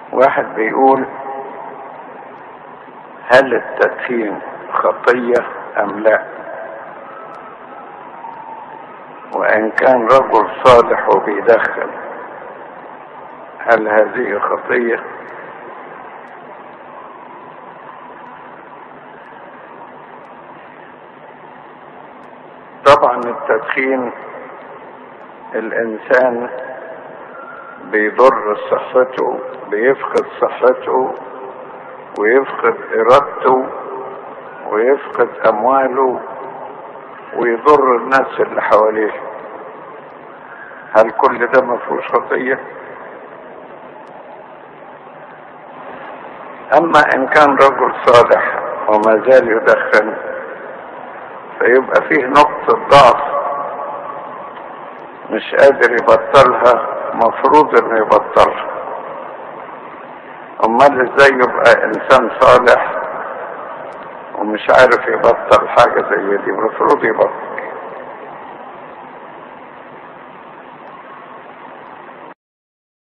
واحد بيقول هل التدخين خطية أم لا وإن كان رجل صالح وبيدخن هل هذه خطية طبعا التدخين الإنسان بيضر صحته بيفقد صحته ويفقد إرادته ويفقد أمواله ويضر الناس اللي حواليه هل كل ده ما فيهوش خطية؟ أما إن كان رجل صالح وما زال يدخن فيبقى فيه نقطة ضعف مش قادر يبطلها مفروض انه يبطلها امال ازاي يبقى انسان صالح ومش عارف يبطل حاجة زي دي المفروض يبطل